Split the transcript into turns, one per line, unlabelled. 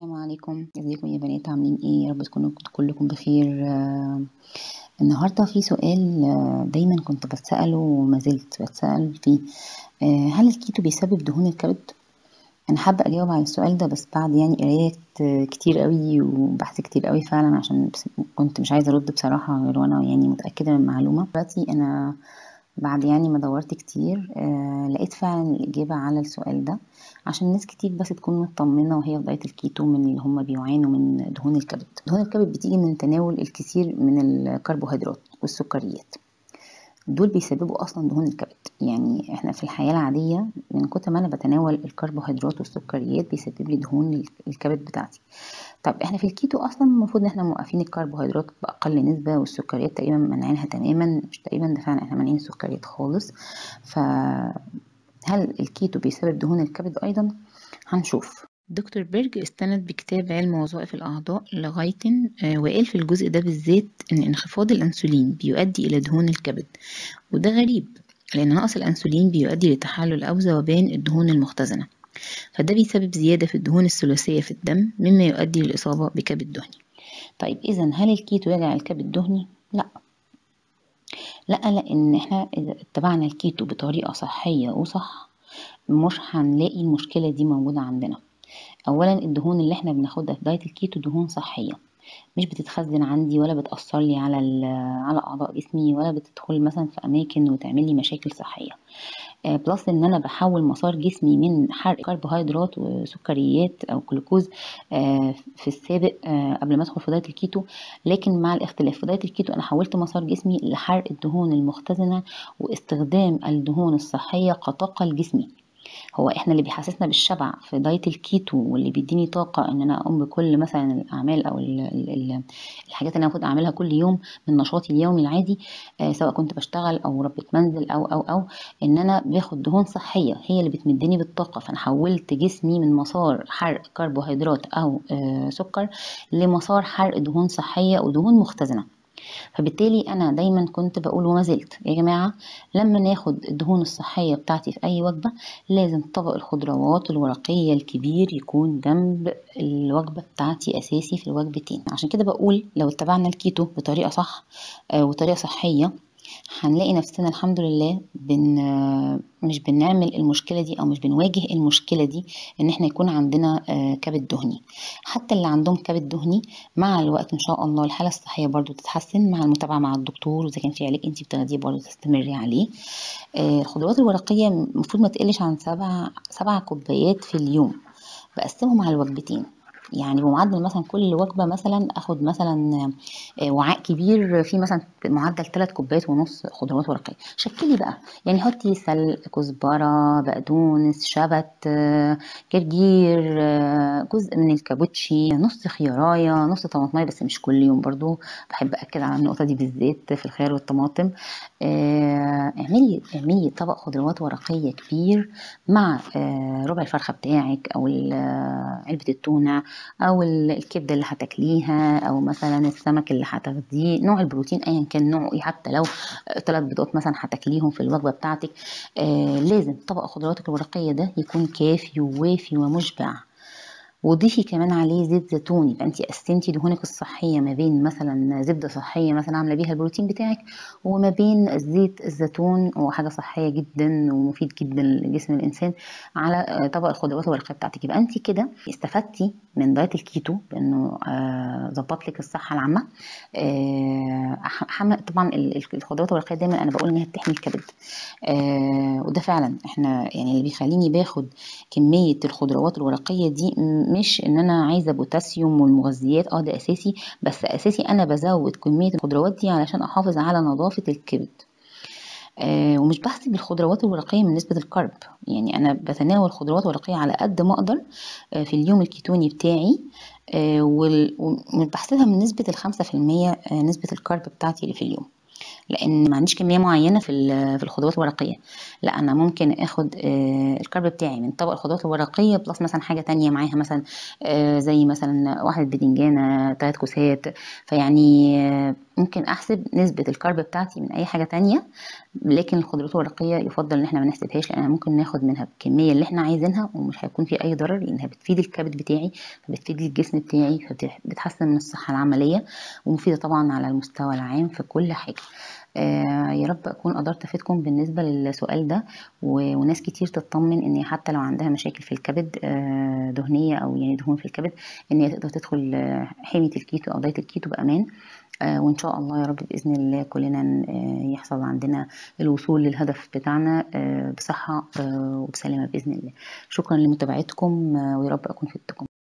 السلام عليكم ازيكم يا بنات عاملين ايه يا رب تكونوا كلكم بخير آه النهارده في سؤال آه دايما كنت بتسأله وما زلت بتسأل فيه آه هل الكيتو بيسبب دهون الكبد انا حابه اجاوب على السؤال ده بس بعد يعني قرايات آه كتير قوي وبحث كتير قوي فعلا عشان بس كنت مش عايزه ارد بصراحه غير وانا يعني متاكده من المعلومه دلوقتي انا بعد يعني ما دورت كتير آه لقيت فعلا الإجابة على السؤال ده عشان ناس كتير بس تكون مطمنة وهي في دايت الكيتو من اللي هم بيعانوا من دهون الكبد دهون الكبد بتيجي من تناول الكثير من الكربوهيدرات والسكريات دول بيسببوا اصلا دهون الكبد يعني احنا في الحياه العاديه من كتر ما انا بتناول الكربوهيدرات والسكريات بيسبب لي دهون الكبد بتاعتي طب احنا في الكيتو اصلا المفروض ان احنا موقفين الكربوهيدرات باقل نسبه والسكريات تقريبا مانعينها تماما مش تقريبا ده فعلا احنا مانعين السكريات خالص ف هل الكيتو بيسبب دهون الكبد ايضا هنشوف دكتور بيرج استند بكتاب علم وظائف الأعضاء لغاية وقال في الجزء ده بالذات إن انخفاض الأنسولين بيؤدي إلى دهون الكبد وده غريب لأن نقص الأنسولين بيؤدي لتحلل أو ذوبان الدهون المختزنة فده بيسبب زيادة في الدهون الثلاثية في الدم مما يؤدي للإصابة بكبد دهني طيب إذا هل الكيتو يجعل الكبد دهني؟ لا لا لأن احنا إذا اتبعنا الكيتو بطريقة صحية وصح مش هنلاقي المشكلة دي موجودة عندنا اولا الدهون اللي احنا بناخدها في دايت الكيتو دهون صحيه مش بتتخزن عندي ولا بتاثر لي على على اعضاء جسمي ولا بتدخل مثلا في اماكن وتعمل لي مشاكل صحيه آه بلس ان انا بحول مسار جسمي من حرق كربوهيدرات وسكريات او جلوكوز آه في السابق آه قبل ما ادخل في دايت الكيتو لكن مع الاختلاف في دايت الكيتو انا حولت مسار جسمي لحرق الدهون المختزنه واستخدام الدهون الصحيه كطاقه لجسمي هو احنا اللي بيحسسنا بالشبع في دايت الكيتو واللي بيديني طاقه ان انا اقوم بكل مثلا الاعمال او ال ال الحاجات اللي انا المفروض اعملها كل يوم من نشاطي اليومي العادي آه سواء كنت بشتغل او ربة منزل او او او ان انا باخد دهون صحيه هي اللي بتمدني بالطاقه فانا حولت جسمي من مسار حرق كربوهيدرات او آه سكر لمسار حرق دهون صحيه ودهون مختزنه فبالتالي انا دايما كنت بقول وما زلت يا جماعه لما ناخد الدهون الصحيه بتاعتي في اي وجبه لازم طبق الخضروات الورقيه الكبير يكون جنب الوجبه بتاعتي اساسي في الوجبتين عشان كده بقول لو اتبعنا الكيتو بطريقه صح آه وطريقه صحيه هنلاقي نفسنا الحمد لله بن مش بنعمل المشكله دي او مش بنواجه المشكله دي ان احنا يكون عندنا كبد دهني حتى اللي عندهم كبد دهني مع الوقت ان شاء الله الحاله الصحيه برضو تتحسن مع المتابعه مع الدكتور واذا كان في علاج انت بتاخديه برضو تستمري عليه الخضروات الورقيه المفروض ما تقلش عن سبع سبع كوبايات في اليوم بقسمهم على الوجبتين يعني بمعدل مثلا كل وجبة مثلا اخد مثلا وعاء كبير فيه مثلا معدل 3 كوبايات ونص خضروات ورقية شكلي بقى يعني حطي سلق كزبرة بقدونس شبت جرجير جزء من الكابوتشي نص خياراية نص طماطماية بس مش كل يوم برضو بحب اكد على النقطة دي بالذات في الخيار والطماطم اعملي اعملي طبق خضروات ورقية كبير مع ربع الفرخة بتاعك او علبة التونة او الكبده اللي هتاكليها او مثلا السمك اللي هتاخديه نوع البروتين ايا كان نوعه ايه حتى لو ثلاث بيضات مثلا هتاكليهم في الوجبه بتاعتك آه لازم طبق خضرواتك الورقيه ده يكون كافي ووافي ومشبع وضيفي كمان عليه زيت زيتون يبقى انت قسمتي دهونك الصحيه ما بين مثلا زبده صحيه مثلا عامله بيها البروتين بتاعك وما بين زيت الزيتون وحاجه صحيه جدا ومفيد جدا لجسم الانسان على طبق الخضروات الورقيه بتاعتك يبقى انت كده استفدتي من دايت الكيتو بانه ظبط لك الصحه العامه آه طبعا الخضروات الورقيه دايما انا بقول ان هي بتحمي الكبد آه وده فعلا احنا يعني اللي بيخليني باخد كميه الخضروات الورقيه دي مش ان انا عايزه بوتاسيوم والمغذيات اه ده اساسي بس اساسي انا بزود كميه الخضروات دي علشان احافظ على نظافه الكبد آه ومش بحسب الخضروات الورقيه من نسبه الكرب يعني انا بتناول خضروات ورقيه على قد ما اقدر آه في اليوم الكيتوني بتاعي آه ومش بحسبها من نسبه الخمسة في المية نسبه الكرب بتاعتي اللي في اليوم لان ما عنديش كميه معينه في في الخضروات الورقيه لا انا ممكن اخد الكرب بتاعي من طبق الخضروات الورقيه بلس مثلا حاجه تانية معاها مثلا زي مثلا واحده بدنجانه ثلاث كوسات فيعني ممكن احسب نسبه الكرب بتاعتي من اي حاجه تانية لكن الخضروات الورقيه يفضل ان احنا ما نحسبهاش لانها ممكن ناخد منها الكميه اللي احنا عايزينها ومش هيكون في اي ضرر لانها بتفيد الكبد بتاعي فبتفيد الجسم بتاعي فبتحسن من الصحه العمليه ومفيده طبعا على المستوى العام في كل حاجه آه يا رب اكون قدرت افيدكم بالنسبه للسؤال ده وناس كتير تطمن ان حتى لو عندها مشاكل في الكبد آه دهنيه او يعني دهون في الكبد ان هي تقدر تدخل حميه الكيتو او دايت الكيتو بامان آه وان شاء الله يا رب باذن الله كلنا يحصل عندنا الوصول للهدف بتاعنا بصحه وبسلامه باذن الله شكرا لمتابعتكم ويا رب اكون فدتكم